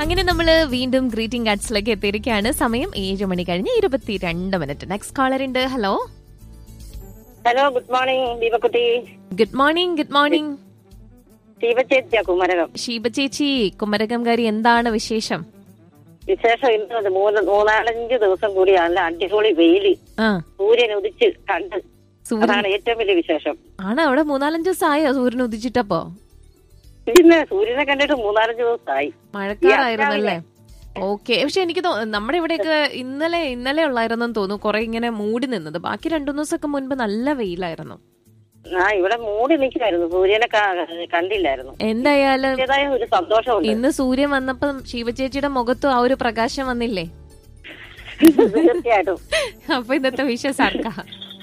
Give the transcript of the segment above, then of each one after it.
അങ്ങനെ നമ്മൾ വീണ്ടും ഗ്രീറ്റിംഗ് കാർഡ്സിലേക്ക് എത്തിയിരിക്കുകയാണ് സമയം ഏഴ് മണി കഴിഞ്ഞ് ഇരുപത്തിരണ്ട് മിനിറ്റ് നെക്സ്റ്റ് കോളർ ഉണ്ട് hello hello good morning Deepakkutty good morning good morning ശിവചേച്ചിയ കുമരകം ഷീബ ചേച്ചി കുമരകംകാരി എന്താണ് വിശേഷം വിശേഷം ഇന്ന് അത് മൂന്ന് മൂന്നാലഞ്ച് ദിവസം കൂടി നല്ല അടിപൊളി വെയില് ആ സൂര്യൻ ഉദിച്ച് കണ്ട് സൂര്യൻ അതാണ് ഏറ്റവും വലിയ വിശേഷം ആണ് അവിടെ മൂന്നാലഞ്ച് ദിവസം ആയോ സൂര്യൻ ഉദിച്ചിട്ടപ്പോ പിന്നെ സൂര്യനെ കണ്ടിട്ട് മൂന്നാലഞ്ച് ദിവസമായി മഴക്കാറായിരുന്നല്ലേ ഓക്കെ പക്ഷെ എനിക്ക് തോന്നുന്നു നമ്മുടെ ഇവിടെയൊക്കെ ഇന്നലെ ഇന്നലെ ഉള്ളായിരുന്നു തോന്നുന്നു കുറെ ഇങ്ങനെ മൂടി നിന്നത് ബാക്കി രണ്ടു ദിവസമൊക്കെ മുൻപ് നല്ല വെയിലായിരുന്നു ആ ഇവിടെ മൂടി നിൽക്കുമായിരുന്നു സൂര്യനെ കാ- കണ്ടില്ലായിരുന്നു എന്തായാലും അതിന്റേതായ ഒരു സന്തോഷമുണ്ട് ഇന്ന് സൂര്യൻ വന്നപ്പം ശിവചേച്ചിയുടെ മുഖത്തും ആ ഒരു പ്രകാശം വന്നില്ലേ തീർച്ചയായിട്ടും അപ്പൊ ഇന്നത്തെ വിശ്വസ് ആർക്കാ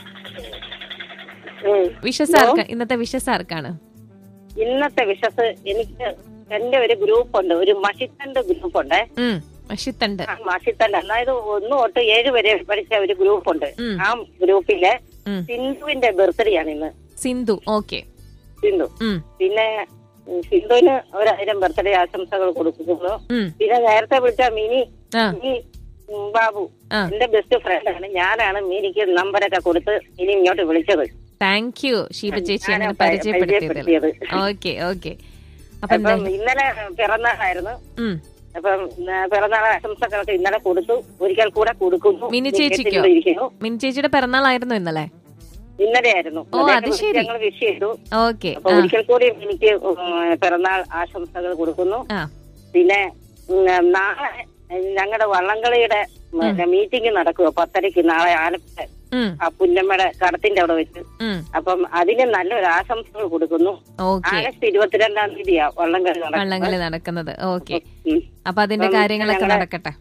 ഉം. വിശ്വസ് ആർക്കാ ഇന്നത്തെ വിശ്വസ് ആർക്കാണ് ഇന്നത്തെ വിശ്വസ് എനിക്ക് എന്റെ ഒരു ഗ്രൂപ്പ് ഉണ്ട് ഒരു മഷിത്തണ്ട് ഗ്രൂപ്പ് ഉണ്ട് ഉം അഷിത്തണ്ട് ആ മഷിത്തണ്ട് അതായത് ഒന്ന് തൊട്ട് ഏഴ് വരെ പഠിച്ച ഒരു ഗ്രൂപ്പ് ഉണ്ട് ഉം. ആ ഗ്രൂപ്പിലെ ഉം. സിന്ധുവിന്റെ ബർത്ത്ഡേ ആണ് ഇന്ന് സിന്ധു ഓക്കെ സിന്ധു ഉം പിന്നെ ഉം, സിന്ധുവിന് ഒരായിരം ബർത്ത്ഡേ ആശംസകൾ കൊടുക്കുന്നു ഉം പിന്നെ നേരത്തെ വിളിച്ച മിനി ആ മിനി ഉം, ബാബു ആ. എന്റെ ബെസ്റ്റ് ഫ്രണ്ട് ആണ് ഞാനാണ് മിനിക്ക് നമ്പരൊക്കെ കൊടുത്ത് ഇനി ഇങ്ങോട്ട് വിളിച്ചത് താങ്ക് യു ഷീബ ചേച്ചി ഞാനാ അങ്ങനെ പ- പരിചയപ്പെടുത്തിയതിൽ പരിചയപ്പെടുത്തിയത്. ഓക്കെ ഓക്കെ അപ്പൊ അപ്പം എന്തായാലും ഇന്നലെ പിറന്നാളായിരുന്നു ഉം അപ്പം ആ, പിറന്നാൾ ആശംസകളൊക്കെ ഇന്നലെ കൊടുത്തു ഒരിക്കൽ കൂടെ കൊടുക്കുന്നു മിനി ചേച്ചിക്കോ? കേട്ടിവിടെ ഇരിക്കുന്നു. മിനി ചേച്ചിയുടെ പിറന്നാളായിരുന്നു ഇന്നലെ ഇന്നലെ ആയിരുന്നു ഓ, അത് ശരി. ഞങ്ങൾ വിഷ് ചെയ്തു ഓക്കെ അപ്പൊ ഒരിക്കൽ കൂടി എനിക്ക് ഉം, പിറന്നാൾ ആശംസകൾ കൊടുക്കുന്നു ആ പിന്നെ ഉം, നാളെ ഞങ്ങളുടെ വള്ളംകളിയുടെ മീറ്റിംഗ് നടക്കുക പത്തരയ്ക്ക് നാളെ ആലപ്പുഴ ഉം ആ പുന്നമ്മയുടെ കടത്തിന്റെ അവിടെ വെച്ച് ഉം അപ്പം അതിന് നല്ലൊരു ആശംസകൾ കൊടുക്കുന്നു ഓക്കെ ആഗസ്റ്റ് ഇരുപത്തിരണ്ടാം തീയതിയാ വള്ളംകളി വള്ളംകളി നടക്കുന്നത് നടക്കുന്നത് ഓക്കെ ഉം. അപ്പൊ അതിന്റെ അപ്പം കാര്യങ്ങളൊക്കെ ഞങ്ങളെ- നടക്കട്ടെ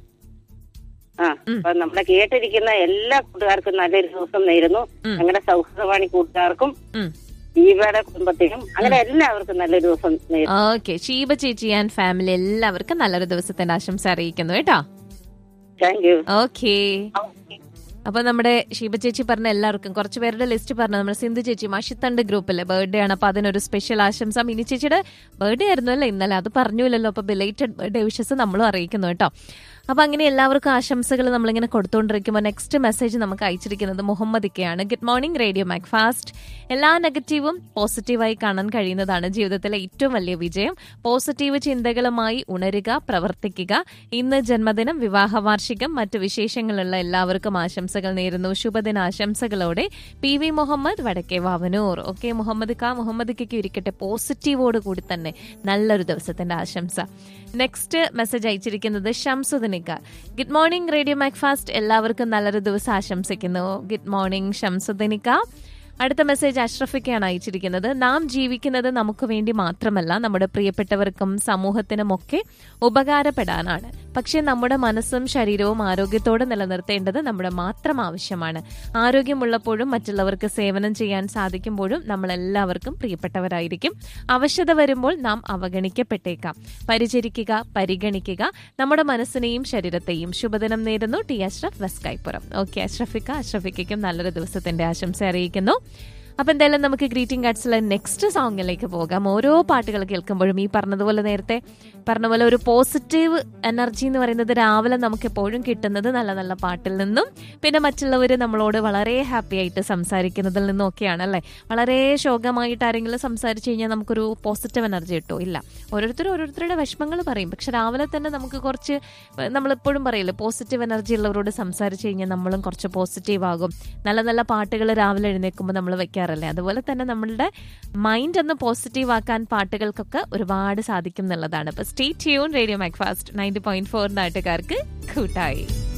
ആ അപ്പൊ നമ്മളെ കേട്ടിരിക്കുന്ന എല്ലാ കൂട്ടുകാർക്കും നല്ലൊരു ദിവസം നേരുന്നു ഉം. ഞങ്ങളുടെ സൗഹൃദവാണി കൂട്ടുകാർക്കും ഉം ദീപയുടെ കുടുംബത്തിനും അങ്ങനെ എല്ലാവർക്കും നല്ലൊരു ദിവസം നേരുന്നു ഓക്കെ ഷീബ ചേച്ചി ആൻഡ് ഫാമിലി എല്ലാവർക്കും നല്ലൊരു ദിവസത്തിന്റെ ആശംസ അറിയിക്കുന്നു കേട്ടോ താങ്ക് യു ഓക്കേ അപ്പൊ നമ്മുടെ ഷീബ ചേച്ചി പറഞ്ഞ എല്ലാവർക്കും കുറച്ച് പേരുടെ ലിസ്റ്റ് പറഞ്ഞു നമ്മുടെ സിന്ധു ചേച്ചി മഷിത്തണ്ട് ഗ്രൂപ്പിലെ ബർത്ത്ഡേ ആണ് അപ്പൊ അതിനൊരു സ്പെഷ്യൽ ആശംസ മിനി ചേച്ചിയുടെ ബർത്ത്ഡേ ആയിരുന്നു അല്ലേ ഇന്നലെ അത് പറഞ്ഞില്ലല്ലോ അപ്പൊ ബിലേറ്റഡ് ബർത്ത്ഡേ വിഷസ് നമ്മളും അറിയിക്കുന്നു കേട്ടോ അപ്പൊ അങ്ങനെ എല്ലാവർക്കും ആശംസകൾ നമ്മളിങ്ങനെ കൊടുത്തുകൊണ്ടിരിക്കുമ്പോൾ നെക്സ്റ്റ് മെസ്സേജ് നമുക്ക് അയച്ചിരിക്കുന്നത് മുഹമ്മദിക്കയാണ് good morning radio Mac fast എല്ലാ നെഗറ്റീവും പോസിറ്റീവായി കാണാൻ കഴിയുന്നതാണ് ജീവിതത്തിലെ ഏറ്റവും വലിയ വിജയം പോസിറ്റീവ് ചിന്തകളുമായി ഉണരുക പ്രവർത്തിക്കുക ഇന്ന് ജന്മദിനം വിവാഹ വാർഷികം മറ്റ് വിശേഷങ്ങളുള്ള എല്ലാവർക്കും ആശംസകൾ നേരുന്നു ശുഭദിനാശംസകളോടെ പി വി മുഹമ്മദ് വടക്കേ വാവനൂർ ഓക്കെ മുഹമ്മദ് ക മുഹമ്മദ് കയ്ക്ക് ഇരിക്കട്ടെ പോസിറ്റീവോട് കൂടി തന്നെ നല്ലൊരു ദിവസത്തിന്റെ ആശംസ നെക്സ്റ്റ് മെസ്സേജ് അയച്ചിരിക്കുന്നത് ഷംസുദിനിക്ക ഗുഡ് മോർണിംഗ് റേഡിയോ മാക്ഫാസ്റ്റ് എല്ലാവർക്കും നല്ലൊരു ദിവസം ആശംസിക്കുന്നു ഗുഡ് മോർണിംഗ് ഷംസുദിനിക്ക അടുത്ത മെസ്സേജ് അഷ്റഫിക്കാണ് അയച്ചിരിക്കുന്നത് നാം ജീവിക്കുന്നത് നമുക്ക് വേണ്ടി മാത്രമല്ല നമ്മുടെ പ്രിയപ്പെട്ടവർക്കും സമൂഹത്തിനുമൊക്കെ ഉപകാരപ്പെടാനാണ് പക്ഷെ നമ്മുടെ മനസ്സും ശരീരവും ആരോഗ്യത്തോടെ നിലനിർത്തേണ്ടത് നമ്മുടെ മാത്രം ആവശ്യമാണ് ആരോഗ്യമുള്ളപ്പോഴും മറ്റുള്ളവർക്ക് സേവനം ചെയ്യാൻ സാധിക്കുമ്പോഴും നമ്മൾ എല്ലാവർക്കും പ്രിയപ്പെട്ടവരായിരിക്കും അവശത വരുമ്പോൾ നാം അവഗണിക്കപ്പെട്ടേക്കാം പരിചരിക്കുക പരിഗണിക്കുക നമ്മുടെ മനസ്സിനെയും ശരീരത്തെയും ശുഭദിനം നേരുന്നു ടി അഷ്റഫ് വെസ്കൈപ്പുറം ഓക്കെ അഷ്റഫിക്ക അഷ്റഫിക്കും നല്ലൊരു ദിവസത്തിന്റെ ആശംസ അറിയിക്കുന്നു അപ്പൊ എന്തായാലും നമുക്ക് ഗ്രീറ്റിംഗ് കാർഡ്സിലെ നെക്സ്റ്റ് സോങ്ങിലേക്ക് പോകാം ഓരോ പാട്ടുകൾ കേൾക്കുമ്പോഴും ഈ പറഞ്ഞതുപോലെ നേരത്തെ പറഞ്ഞ പോലെ ഒരു പോസിറ്റീവ് എനർജി എന്ന് പറയുന്നത് രാവിലെ നമുക്ക് എപ്പോഴും കിട്ടുന്നത് നല്ല നല്ല പാട്ടിൽ നിന്നും പിന്നെ മറ്റുള്ളവർ നമ്മളോട് വളരെ ഹാപ്പി ആയിട്ട് സംസാരിക്കുന്നതിൽ നിന്നും ഒക്കെയാണ് അല്ലേ വളരെ ശോകമായിട്ട് ആരെങ്കിലും സംസാരിച്ചു കഴിഞ്ഞാൽ നമുക്കൊരു പോസിറ്റീവ് എനർജി കിട്ടുമോ ഇല്ല ഓരോരുത്തരും ഓരോരുത്തരുടെ വിഷമങ്ങൾ പറയും പക്ഷെ രാവിലെ തന്നെ നമുക്ക് കുറച്ച് നമ്മളെപ്പോഴും പറയില്ലേ പോസിറ്റീവ് എനർജി ഉള്ളവരോട് സംസാരിച്ചു കഴിഞ്ഞാൽ നമ്മളും കുറച്ച് പോസിറ്റീവ് ആകും നല്ല നല്ല പാട്ടുകൾ രാവിലെ എഴുന്നേൽക്കുമ്പോൾ നമ്മൾ വെക്കാറല്ലേ അതുപോലെ തന്നെ നമ്മളുടെ മൈൻഡ് ഒന്ന് പോസിറ്റീവ് ആക്കാൻ പാട്ടുകൾക്കൊക്കെ ഒരുപാട് സാധിക്കും എന്നുള്ളതാണ് അപ്പൊ stay tune radio Mac Fast ninety point four നാട്ടുകാർക്ക് കൂട്ടായി